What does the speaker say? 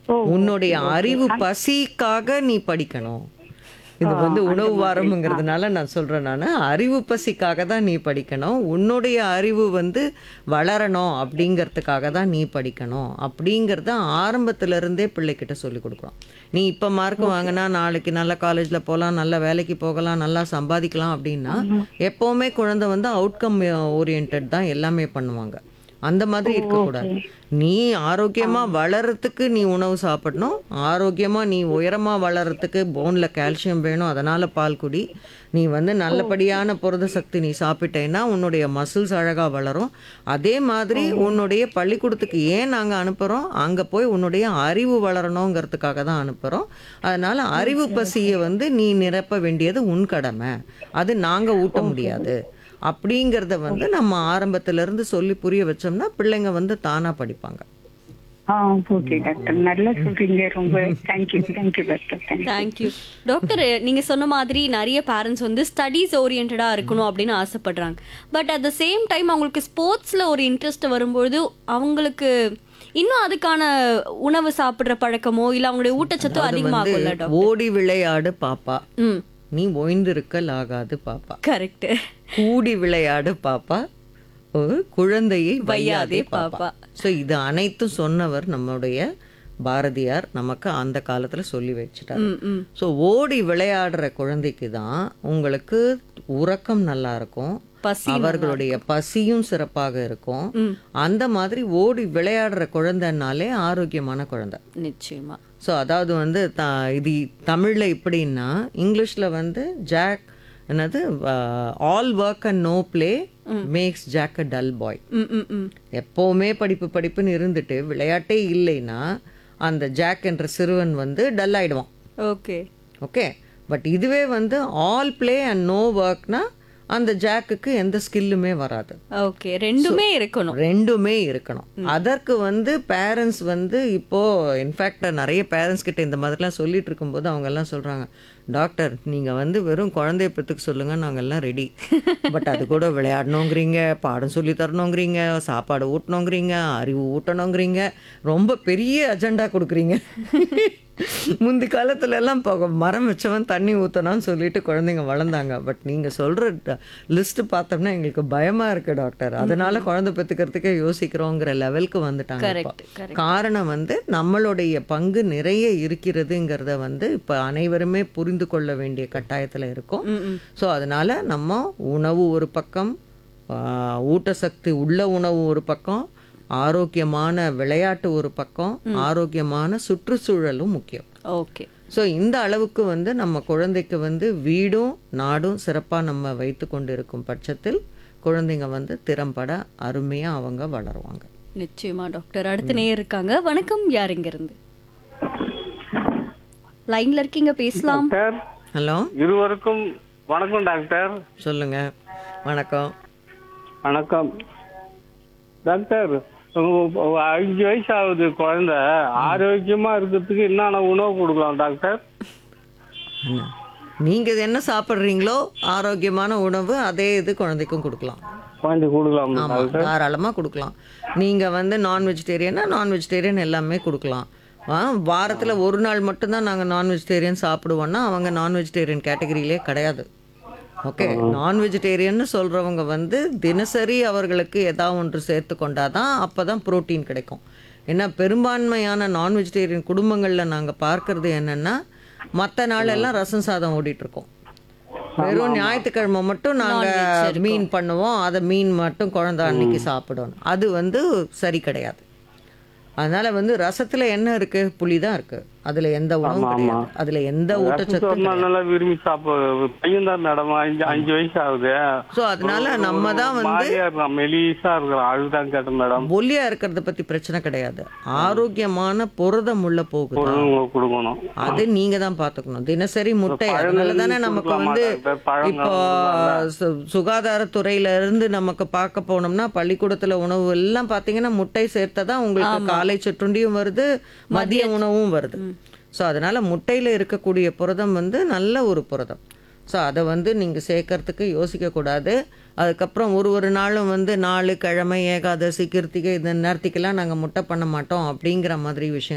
ஓ, உன்னுடைய அறிவு பசிக்காக நீ படிக்கணும் இது வந்து உணவு வாரம்ங்கிறதுனால நான் சொல்றேன் நான் அறிவு பசிக்காக தான் நீ படிக்கணும் உன்னுடைய அறிவு வந்து வளரணும் அப்படிங்கிறதுக்காக தான் நீ படிக்கணும் அப்படிங்கிறத ஆரம்பத்துல இருந்தே பிள்ளைகிட்ட சொல்லி கொடுக்குறோம் நீ இப்போ மார்க் வாங்கினா நாளைக்கு நல்ல காலேஜில் போகலாம் நல்ல வேலைக்கு போகலாம் நல்லா சம்பாதிக்கலாம் அப்படின்னா எப்போவுமே குழந்தை வந்து அவுட்கம் ஓரியன்ட் தான் எல்லாமே பண்ணுவாங்க அந்த மாதிரி இருக்கக்கூடாது நீ ஆரோக்கியமா வளர்றதுக்கு நீ உணவு சாப்பிடணும் ஆரோக்கியமா நீ உயரமா வளர்றதுக்கு போன்ல கால்சியம் வேணும் அதனால பால் குடி நீ வந்து நல்லபடியான புரத சக்தி நீ சாப்பிட்டேன்னா உன்னுடைய மசில்ஸ் அழகா வளரும் அதே மாதிரி உன்னுடைய பள்ளிக்கூடத்துக்கு ஏன் நாங்க அனுப்புறோம் அங்க போய் உன்னுடைய அறிவு வளரணுங்கிறதுக்காக தான் அனுப்புறோம் அதனால அறிவு பசியை வந்து நீ நிரப்ப வேண்டியது உன் கடமை அது நாங்க ஊட்ட முடியாது அப்படிங்கிறத வந்து நம்ம ஆரம்பத்துல இருந்து சொல்லி புரிய வச்சோம்னா பிள்ளைங்க வந்து தானா படிப்பாங்க ஆ ஓகே டாக்டர் நல்லா சொல்றீங்க ரொம்ப thank you thank you doctor thank you thank you doctor நீங்க சொன்ன மாதிரி நிறைய பேரண்ட்ஸ் வந்து ஸ்டடீஸ் ஓரியன்டா இருக்கணும் அப்படின்னு ஆசைப்படுறாங்க but at the same time அவங்களுக்கு ஸ்போர்ட்ஸ்ல ஒரு இன்ட்ரெஸ்ட் வரும்பொழுது அவங்களுக்கு இன்னும் அதுக்கான உணவு சாப்பிடுற பழக்கமோ இல்ல அவங்களுடைய ஊட்டச்சத்தோ அது வந்து அதிகமாகும்ல டாக்டர் ஓடி விளையாடு பாப்பா ம் நீ ஓய்ந்திருக்கல் ஆகாது பாப்பா கரெக்ட் கூடி விளையாடு பாப்பா ஒரு குழந்தையை வையாதே வையாதே பாப்பா பாப்பா. ஸோ இது அனைத்தும் சொன்னவர் நம்முடைய பாரதியார் நமக்கு அந்த காலத்துல சொல்லி வச்சுட்டார் ம் ம் ஸோ ஓடி விளையாடுற குழந்தைக்கு தான் உங்களுக்கு உறக்கம் நல்லா இருக்கும் பசி அவர்களுடைய பசியும் சிறப்பாக இருக்கும் ம். அந்த மாதிரி ஓடி விளையாடுற குழந்தைனாலே ஆரோக்கியமான குழந்தை நிச்சயமா ஸோ அதாவது வந்து த இது தமிழில் இப்படின்னா இங்கிலீஷில் வந்து ஜாக் என்னது all work and no play makes Jack a dull boy ம் ம் ம் எப்போவுமே படிப்பு படிப்புன்னு இருந்துட்டு விளையாட்டே இல்லைன்னா அந்த ஜாக் என்ற சிறுவன் வந்து டல் ஆயிடுவான் ஓகே ஓகே பட் இதுவே வந்து ஆல் ப்ளே அண்ட் நோ ஒர்க்னா அந்த ஜாக்குக்கு எந்த ஸ்கில்லுமே வராது ஓகே ரெண்டுமே இருக்கணும் ரெண்டுமே இருக்கணும் அதற்கு வந்து பேரண்ட்ஸ் வந்து இப்போ இன்ஃபேக்ட் நிறைய பேரண்ட்ஸ் கிட்ட இந்த மாதிரிலாம் சொல்லிட்டு இருக்கும்போது அவங்க எல்லாம் சொல்றாங்க டாக்டர் நீங்க வந்து வெறும் குழந்தைய பெற்றுக்க சொல்லுங்க நாங்க எல்லாம் ரெடி பட் அது கூட விளையாடணுங்கிறீங்க பாடம் சொல்லி தரணுங்கிறீங்க சாப்பாடு ஊட்டணுங்கிறீங்க அறிவு ஊட்டணுங்கிறீங்க ரொம்ப பெரிய அஜெண்டா கொடுக்குறீங்க முந்தி காலத்துல எல்லாம் இப்போ மரம் வச்சவன் தண்ணி ஊத்தணும்னு சொல்லிட்டு குழந்தைங்க வளர்ந்தாங்க பட் நீங்க சொல்ற லிஸ்ட் பார்த்தோம்னா எங்களுக்கு பயமா இருக்கு டாக்டர் அதனால குழந்தை பெத்துக்கிறதுக்கே யோசிக்கிறோங்கிற லெவலுக்கு வந்துட்டாங்க இப்போ. கரெக்ட் கரெக்ட் காரணம் வந்து நம்மளுடைய பங்கு நிறைய இருக்கிறதுங்கிறத வந்து இப்போ அனைவருமே புரிந்து கொள்ள வேண்டிய கட்டாயத்துல இருக்கும் ம் ம் ஸோ அதனால நம்ம உணவு ஒரு பக்கம் ஆ, ஊட்டசக்தி உள்ள உணவு ஒரு பக்கம் ஆரோக்கியமான விளையாட்டு ஒரு பக்கம் ஆரோக்கியமான சுற்றுச்சூழலும் முக்கியம் ஓகே ஸோ இந்த அளவுக்கு வந்து நம்ம குழந்தைக்கு வந்து வீடும் நாடும் சிறப்பாக நம்ம வைத்து கொண்டு இருக்கும் பட்சத்தில் குழந்தைங்க வந்து திறம்பட அருமையாக அவங்க வளருவாங்க நிச்சயமா டாக்டர் அடுத்த நேயர் இருக்காங்க வணக்கம் யார் இங்க இருந்து லைன்ல இருக்கீங்க பேசலாம் டாக்டர் ஹலோ இருவருக்கும் வணக்கம் டாக்டர் சொல்லுங்க வணக்கம் வணக்கம் டாக்டர் உங்க- உங்க அஞ்சு வயசு ஆகுது குழந்தை ஆரோக்கியமா இருக்கிறதுக்கு என்னென்ன உணவு கொடுக்கலாம் டாக்டர் அண்ணா, நீங்க என்ன சாப்பிட்றீங்களோ ஆரோக்கியமான உணவு அதே இது குழந்தைக்கும் கொடுக்கலாம் கொஞ்சம் கொடுக்கலாம் ஆமா டாக்டர் தாராளமாக கொடுக்கலாம் நீங்க வந்து நான் வெஜிடேரியனா நான் வெஜிடேரியன் எல்லாமே கொடுக்கலாம் ஆ, வாரத்துல ஒரு நாள் மட்டும்தான் நாங்க நான் வெஜிடேரியன் சாப்பிடுவோம்னா அவங்க நான் வெஜிடேரியன் கேட்டகரியிலே கிடையாது ஓகே நான் வெஜிடேரியன்னு சொல்றவங்க வந்து தினசரி அவர்களுக்கு ஏதாவது ஒன்று சேர்த்து கொண்டாதான் அப்பதான் புரோட்டீன் கிடைக்கும் ஏன்னா பெரும்பான்மையான நான் வெஜிடேரியன் குடும்பங்கள்ல நாங்க பார்க்கறது என்னன்னா மற்ற நாளெல்லாம் ரசம் சாதம் ஓடிட்டு இருக்கோம் வெறும் ஞாயிற்றுக்கிழமை மட்டும் நாங்க மீன் பண்ணுவோம் அதை மீன் மட்டும் குழந்தை அன்னைக்கு சாப்பிடணும் அது வந்து சரி கிடையாது அதனால வந்து ரசத்துல என்ன இருக்கு புளி தான் இருக்கு அதுல எந்த உணவும் கிடையாது அதுல எந்த ஊட்டச்சத்தும் சொன்னா நல்லா விரும்பி சாப்பிடு பையன் தான் மேடம் அஞ்சு அஞ்சு வயசு ஆகுது ஸோ அதனால நம்ம தான் வந்து மாதிரியா இருக்கான் மெலிசா இருக்கிறான் அதுதான் கேட்டேன் மேடம் ஒல்லியா இருக்கிறத பத்தி பிரச்சனை கிடையாது ஆரோக்கியமான புரதம் உள்ள போகுதா பொருள் கொடுக்கணும் அது நீங்க தான் பாத்துக்கணும் தினசரி முட்டை அதனால தானே நமக்கு கொடுக்கலாமா வந்து டாக்டர்? பழங்கள் இப்போ சு- சுகாதாரத்துறையில இருந்து நமக்கு பார்க்க போனோம்னா பள்ளிக்கூடத்துல உணவு எல்லாம் பாத்தீங்கன்னா முட்டை சேர்த்ததா உங்களுக்கு காலை சிற்றுண்டியும் வருது மதிய உணவும் வருது ஸோ அதனால முட்டையில இருக்கக்கூடிய புரதம் வந்து நல்ல ஒரு புரதம் ஸோ அதை வந்து நீங்கள் சேர்க்கறதுக்கு யோசிக்கக்கூடாது அதுக்கப்புறம் ஒரு ஒரு நாளும் வந்து நாலு கிழமை ஏகாதசி கிருத்திகை இந்த நேரத்துக்கெல்லாம் நாங்கள் முட்டை பண்ண மாட்டோம் அப்படிங்கிற மாதிரி விஷயம்